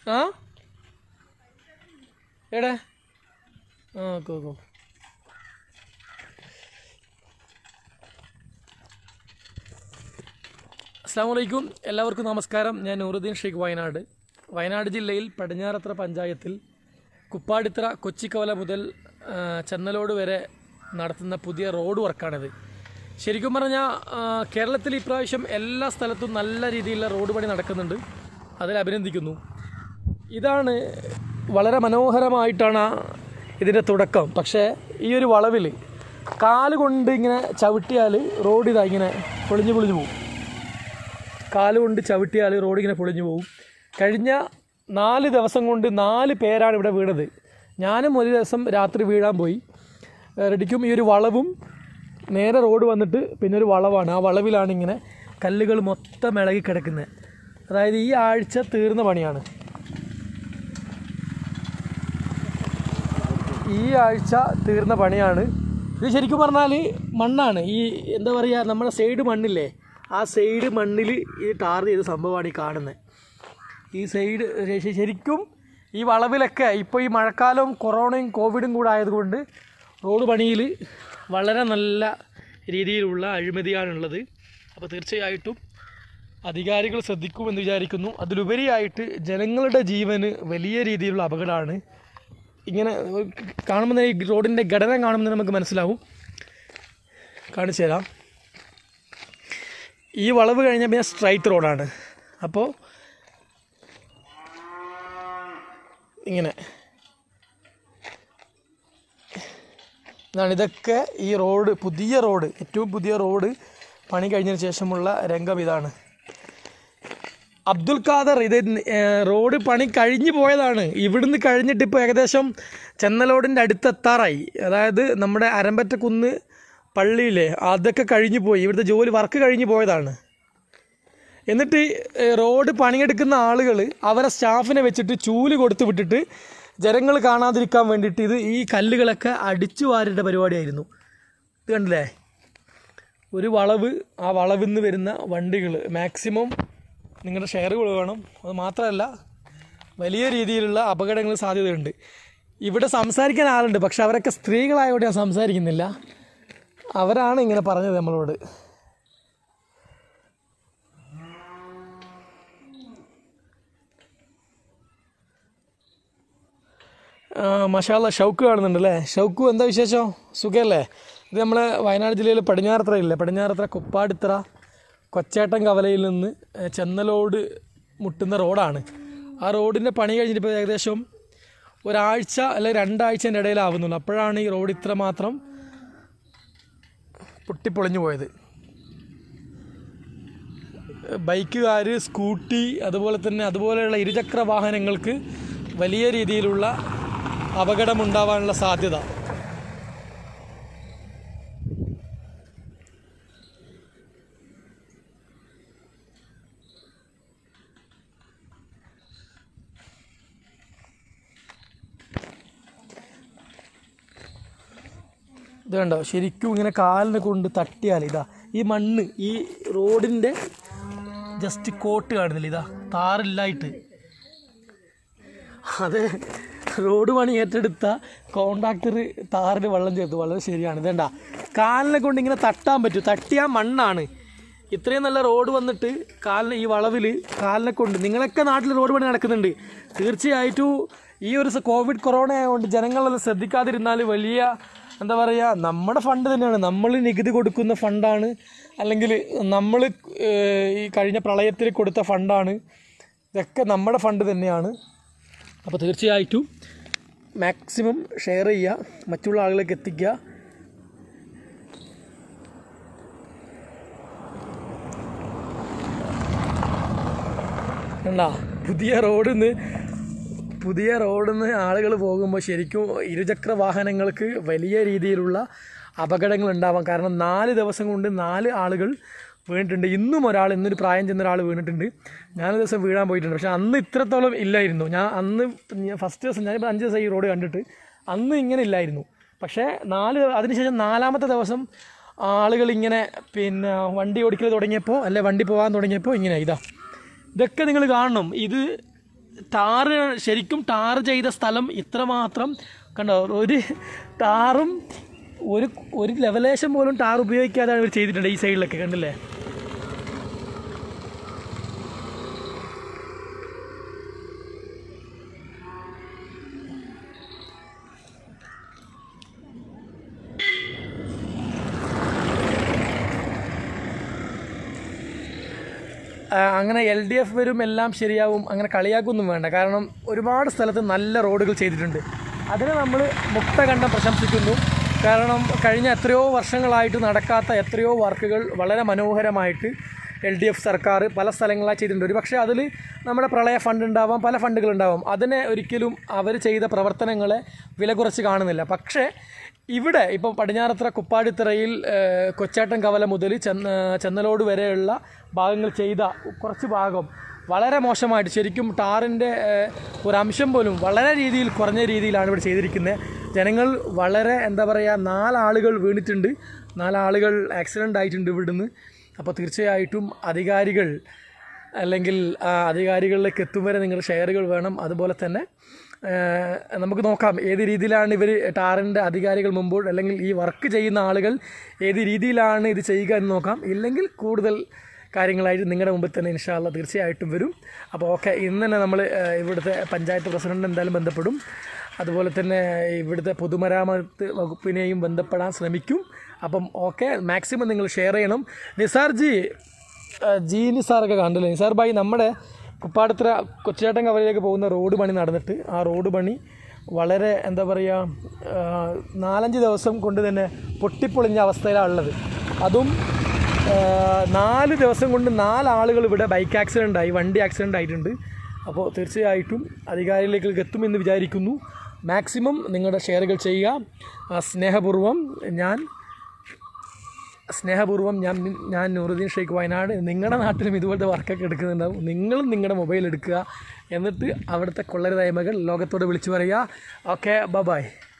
ആ എടെ ആ ഓക്കെ ഓക്കെ അസ്സാം വലൈക്കും എല്ലാവർക്കും നമസ്കാരം ഞാൻ നൂറുദ്ദീൻ ഷെയ്ഖ് വയനാട് വയനാട് ജില്ലയിൽ പടിഞ്ഞാറത്ര പഞ്ചായത്തിൽ കുപ്പാടിത്ര കൊച്ചിക്കവല മുതൽ ആ, ചെന്നലോട് വരെ നടത്തുന്ന പുതിയ റോഡ് വർക്കാണിത് ശരിക്കും പറഞ്ഞാൽ ആ, കേരളത്തിൽ ഇപ്രാവശ്യം എല്ലാ സ്ഥലത്തും നല്ല രീതിയിലുള്ള റോഡ് പണി നടക്കുന്നുണ്ട് അതിൽ അഭിനന്ദിക്കുന്നു ഇതാണ് വളരെ മനോഹരമായിട്ടാണ് ആ ഇതിൻ്റെ തുടക്കം പക്ഷേ ഈ ഒരു വളവിൽ കാല് കൊണ്ട് ഇങ്ങനെ ചവിട്ടിയാൽ റോഡ് ഇതാ ഇങ്ങനെ പൊളിഞ്ഞു പൊളിഞ്ഞു പോകും കാലുകൊണ്ട് ചവിട്ടിയാൽ റോഡ് ഇങ്ങനെ പൊളിഞ്ഞു പോകും കഴിഞ്ഞ നാല് ദിവസം കൊണ്ട് നാല് പേരാണ് ഇവിടെ വീണത് ഞാനും ഒരു ദിവസം രാത്രി വീഴാൻ പോയി ഏഹ് റെഡിക്കും ഈ ഒരു വളവും നേരെ റോഡ് വന്നിട്ട് പിന്നെ ഒരു വളവാണ് ആ വളവിലാണ് ഇങ്ങനെ കല്ലുകൾ മൊത്തം ഇളകി കിടക്കുന്നത് അതായത് ഈ ആഴ്ച തീർന്ന പണിയാണ് ഈ ആഴ്ച തീർന്ന പണിയാണ് ഇത് ശരിക്കും പറഞ്ഞാൽ മണ്ണാണ് ഈ എന്താ പറയുക നമ്മുടെ സൈഡ് മണ്ണില്ലേ ആ സൈഡ് മണ്ണിൽ ഈ ടാർ ചെയ്ത സംഭവമാണ് ഈ കാണുന്നത് ഈ സൈഡ് ശ- ശരിക്കും ഈ വളവിലൊക്കെ ഇപ്പോൾ ഈ മഴക്കാലവും കൊറോണയും കോവിഡും കൂടെ ആയതുകൊണ്ട് റോഡ് പണിയിൽ വളരെ നല്ല രീതിയിലുള്ള അഴിമതിയാണുള്ളത് അപ്പോൾ തീർച്ചയായിട്ടും അധികാരികൾ ശ്രദ്ധിക്കുമെന്ന് വിചാരിക്കുന്നു അതിലുപരിയായിട്ട് ജനങ്ങളുടെ ജീവന് വലിയ രീതിയിലുള്ള അപകടമാണ് ഇങ്ങനെ കാണുമ്പോൾ തന്നെ ഈ റോഡിൻ്റെ ഘടന കാണുമ്പോൾ തന്നെ നമുക്ക് മനസ്സിലാവും കാണിച്ചു തരാം ഈ വളവ് കഴിഞ്ഞാൽ പിന്നെ സ്ട്രൈറ്റ് റോഡാണ് അപ്പോൾ ഇങ്ങനെ ഇതാണ് ഇതൊക്കെ ഈ റോഡ് പുതിയ റോഡ് ഏറ്റവും പുതിയ റോഡ് പണി കഴിഞ്ഞതിന് ശേഷമുള്ള രംഗം ഇതാണ് അബ്ദുൽ ഖാദർ ഇത് ഏർ, റോഡ് പണി കഴിഞ്ഞു പോയതാണ് ഇവിടുന്ന് കഴിഞ്ഞിട്ട് ഇപ്പോൾ ഏകദേശം ചെന്നലോടിൻ്റെ അടുത്തെത്താറായി അതായത് നമ്മുടെ അരമ്പറ്റ കുന്ന് പള്ളിയിലെ അതൊക്കെ കഴിഞ്ഞു പോയി ഇവിടുത്തെ ജോലി വർക്ക് കഴിഞ്ഞു പോയതാണ് എന്നിട്ട് ഏ, റോഡ് പണിയെടുക്കുന്ന ആളുകൾ അവരെ സ്റ്റാഫിനെ വെച്ചിട്ട് ചൂല് കൊടുത്ത് വിട്ടിട്ട് ജനങ്ങൾ കാണാതിരിക്കാൻ വേണ്ടിയിട്ട് ഇത് ഈ കല്ലുകളൊക്കെ അടിച്ചു വാരിയുടെ പരിപാടിയായിരുന്നു ഇത് കണ്ടില്ലേ ഒരു വളവ് ആ വളവിൽ നിന്ന് വരുന്ന വണ്ടികൾ മാക്സിമം നിങ്ങളുടെ ഷെയറുകൾ വേണം അത് മാത്രമല്ല വലിയ രീതിയിലുള്ള അപകടങ്ങൾ സാധ്യതയുണ്ട് ഇവിടെ സംസാരിക്കാൻ ആളുണ്ട് പക്ഷെ അവരൊക്കെ സ്ത്രീകളായതുകൊണ്ട് ഞാൻ സംസാരിക്കുന്നില്ല അവരാണ് ഇങ്ങനെ പറഞ്ഞത് നമ്മളോട് മഷാല ഷൗക്ക് കാണുന്നുണ്ടല്ലേ ഷൗക്കു എന്താ വിശേഷം സുഖമല്ലേ ഇത് നമ്മൾ വയനാട് ജില്ലയിൽ പടിഞ്ഞാറത്ര ഇല്ലേ പടിഞ്ഞാറത്ര കുപ്പാടിത്തറ കൊച്ചേട്ടൻ കവലയിൽ നിന്ന് ഏഹ്, ചെന്നലോട് മുട്ടുന്ന റോഡാണ് ആ റോഡിൻ്റെ പണി കഴിഞ്ഞിട്ട് ഇപ്പോൾ ഏകദേശം ഒരാഴ്ച അല്ലെങ്കിൽ രണ്ടാഴ്ചൻ്റെ ഇടയിലാവുന്നുള്ളൂ അപ്പോഴാണ് ഈ റോഡ് ഇത്ര മാത്രം പൊട്ടിപ്പൊളിഞ്ഞു പോയത് ബൈക്കുകാർ സ്കൂട്ടി അതുപോലെ തന്നെ അതുപോലെയുള്ള ഇരുചക്ര വാഹനങ്ങൾക്ക് വലിയ രീതിയിലുള്ള അപകടമുണ്ടാവാനുള്ള സാധ്യത ഇത് കണ്ടോ ശരിക്കും ഇങ്ങനെ കാലിനെ കൊണ്ട് തട്ടിയാൽ ഇതാ ഈ മണ്ണ് ഈ റോഡിൻ്റെ ജസ്റ്റ് കോട്ട് കാണുന്നില്ല ഇതാ താറില്ലായിട്ട് അത് റോഡ് പണി ഏറ്റെടുത്ത കോൺട്രാക്ടർ താറിന് വെള്ളം ചേർത്തു വളരെ ശരിയാണ് ഇതേണ്ട കാലിനെ കൊണ്ട് ഇങ്ങനെ തട്ടാൻ പറ്റും തട്ടിയാൽ മണ്ണാണ് ഇത്രയും നല്ല റോഡ് വന്നിട്ട് കാലിന് ഈ വളവിൽ കാലിനെ കൊണ്ട് നിങ്ങളൊക്കെ നാട്ടിൽ റോഡ് പണി നടക്കുന്നുണ്ട് തീർച്ചയായിട്ടും ഈ ഒരു സ- കോവിഡ് കൊറോണ ആയതുകൊണ്ട് ജനങ്ങളെല്ലാം ശ്രദ്ധിക്കാതിരുന്നാൽ വലിയ എന്താ പറയുക നമ്മുടെ ഫണ്ട് തന്നെയാണ് നമ്മൾ നികുതി കൊടുക്കുന്ന ഫണ്ടാണ് അല്ലെങ്കിൽ നമ്മൾ ഈ കഴിഞ്ഞ പ്രളയത്തിൽ കൊടുത്ത ഫണ്ടാണ് ഇതൊക്കെ നമ്മുടെ ഫണ്ട് തന്നെയാണ് അപ്പോൾ തീർച്ചയായിട്ടും മാക്സിമം ഷെയർ ചെയ്യുക മറ്റുള്ള ആളുകളിലേക്ക് എത്തിക്കുക കണ്ടാ പുതിയ റോഡിൽ നിന്ന് പുതിയ റോഡിൽ നിന്ന് ആളുകൾ പോകുമ്പോൾ ശരിക്കും ഇരുചക്ര വാഹനങ്ങൾക്ക് വലിയ രീതിയിലുള്ള അപകടങ്ങൾ ഉണ്ടാവാം കാരണം നാല് ദിവസം കൊണ്ട് നാല് ആളുകൾ വീണിട്ടുണ്ട് ഇന്നും ഒരാൾ ഇന്നൊരു പ്രായം ചെന്ന ഒരാൾ വീണിട്ടുണ്ട് ഞാനൊരു ദിവസം വീഴാൻ പോയിട്ടുണ്ട് പക്ഷേ അന്ന് ഇത്രത്തോളം ഇല്ലായിരുന്നു ഞാൻ അന്ന് ഫസ്റ്റ് ദിവസം ഞാനിപ്പോൾ അഞ്ച് ദിവസം ഈ റോഡ് കണ്ടിട്ട് അന്ന് ഇങ്ങനെ ഇല്ലായിരുന്നു പക്ഷേ നാല് അതിനുശേഷം നാലാമത്തെ ദിവസം ആളുകൾ ഇങ്ങനെ പിന്നെ വണ്ടി ഓടിക്കൽ തുടങ്ങിയപ്പോൾ അല്ലെ വണ്ടി പോകാൻ തുടങ്ങിയപ്പോൾ ഇങ്ങനെ ഇതാ ഇതൊക്കെ നിങ്ങൾ കാണണം ഇത് ടാറ് ശരിക്കും ടാർ ചെയ്ത സ്ഥലം ഇത്രമാത്രം കണ്ടോ ഒരു ടാറും ഒരു ഒരു ലെവലേഷൻ പോലും ടാർ ഉപയോഗിക്കാതെ ഇവർ ചെയ്തിട്ടുണ്ട് ഈ സൈഡിലൊക്കെ കണ്ടില്ലേ ആ, അങ്ങനെ എൽ ഡി എഫ് വരും എല്ലാം ശരിയാവും അങ്ങനെ കളിയാക്കൊന്നും വേണ്ട കാരണം ഒരുപാട് സ്ഥലത്ത് നല്ല റോഡുകൾ ചെയ്തിട്ടുണ്ട് അതിനെ നമ്മൾ മുക്തകണ്ഠം പ്രശംസിക്കുന്നു കാരണം കഴിഞ്ഞ എത്രയോ വർഷങ്ങളായിട്ട് നടക്കാത്ത എത്രയോ വർക്കുകൾ വളരെ മനോഹരമായിട്ട് എൽ ഡി എഫ് സർക്കാർ പല സ്ഥലങ്ങളായി ചെയ്തിട്ടുണ്ട് ഒരു പക്ഷേ അതിൽ നമ്മുടെ പ്രളയ ഫണ്ട് ഉണ്ടാവാം പല ഫണ്ടുകൾ ഉണ്ടാവാം അതിനെ ഒരിക്കലും അവർ ചെയ്ത പ്രവർത്തനങ്ങളെ വില കുറച്ച് കാണുന്നില്ല പക്ഷേ ഇവിടെ ഇപ്പോൾ പടിഞ്ഞാറത്തറ കുപ്പാടിത്തറയിൽ ഏഹ്, കൊച്ചാട്ടം കവല മുതൽ ചെന്ന ചെന്നലോട് വരെയുള്ള ഭാഗങ്ങൾ ചെയ്ത കുറച്ച് ഭാഗം വളരെ മോശമായിട്ട് ശരിക്കും ടാറിൻ്റെ ഏഹ്, ഒരു അംശം പോലും വളരെ രീതിയിൽ കുറഞ്ഞ രീതിയിലാണ് ഇവിടെ ചെയ്തിരിക്കുന്നത് ജനങ്ങൾ വളരെ എന്താ പറയുക നാലാളുകൾ വീണിട്ടുണ്ട് നാലാളുകൾ ആക്സിഡൻ്റ് ആയിട്ടുണ്ട് ഇവിടുന്ന് അപ്പോൾ തീർച്ചയായിട്ടും അധികാരികൾ അല്ലെങ്കിൽ ആ അധികാരികളിലേക്ക് എത്തും വരെ നിങ്ങൾ ഷെയറുകൾ വേണം അതുപോലെ തന്നെ ഏഹ്, നമുക്ക് നോക്കാം ഏത് രീതിയിലാണ് ഇവർ ടാറിൻ്റെ അധികാരികൾ മുമ്പോട്ട് അല്ലെങ്കിൽ ഈ വർക്ക് ചെയ്യുന്ന ആളുകൾ ഏത് രീതിയിലാണ് ഇത് ചെയ്യുക എന്ന് നോക്കാം ഇല്ലെങ്കിൽ കൂടുതൽ കാര്യങ്ങളായിട്ട് നിങ്ങളുടെ മുമ്പിൽ തന്നെ ഇൻഷാല്ല തീർച്ചയായിട്ടും വരും അപ്പോൾ ഓക്കെ ഇന്ന് തന്നെ നമ്മൾ ഇവിടുത്തെ പഞ്ചായത്ത് പ്രസിഡന്റ് എന്തായാലും ബന്ധപ്പെടും അതുപോലെ തന്നെ ഇവിടുത്തെ പൊതുമരാമത്ത് വകുപ്പിനെയും ബന്ധപ്പെടാൻ ശ്രമിക്കും അപ്പം ഓക്കെ മാക്സിമം നിങ്ങൾ ഷെയർ ചെയ്യണം നിസാർജി ജി നിസാറൊക്കെ കണ്ടില്ലേ നിസാർ ഭായി നമ്മുടെ കുപ്പാടത്തറ കൊച്ചിയാട്ടം കവലയിലേക്ക് പോകുന്ന റോഡ് പണി നടന്നിട്ട് ആ റോഡ് പണി വളരെ എന്താ പറയുക നാലഞ്ച് ദിവസം കൊണ്ട് തന്നെ പൊട്ടിപ്പൊളിഞ്ഞ അവസ്ഥയിലാണ് ഉള്ളത് അതും ആ, നാല് ദിവസം കൊണ്ട് നാലാളുകൾ ഇവിടെ ബൈക്ക് ആക്സിഡൻ്റ് ആയി വണ്ടി ആക്സിഡൻ്റ് ആയിട്ടുണ്ട് അപ്പോൾ തീർച്ചയായിട്ടും അധികാരികളിലേക്ക് എത്തുമെന്ന് വിചാരിക്കുന്നു മാക്സിമം നിങ്ങളുടെ ഷെയറുകൾ ചെയ്യുക ആ, സ്നേഹപൂർവ്വം ഞാൻ സ്നേഹപൂർവ്വം ഞാൻ ഞാൻ നൂറുദ്ദീൻ ഷെയ്ഖ് വയനാട് നിങ്ങളുടെ നാട്ടിലും ഇതുപോലത്തെ വർക്കൊക്കെ എടുക്കുന്നുണ്ടാവും നിങ്ങളും നിങ്ങളുടെ മൊബൈൽ എടുക്കുക എന്നിട്ട് അവിടുത്തെ കൊള്ളരുതായ്മകൾ ലോകത്തോട് വിളിച്ചു പറയുക ഓക്കെ ബ ബായ്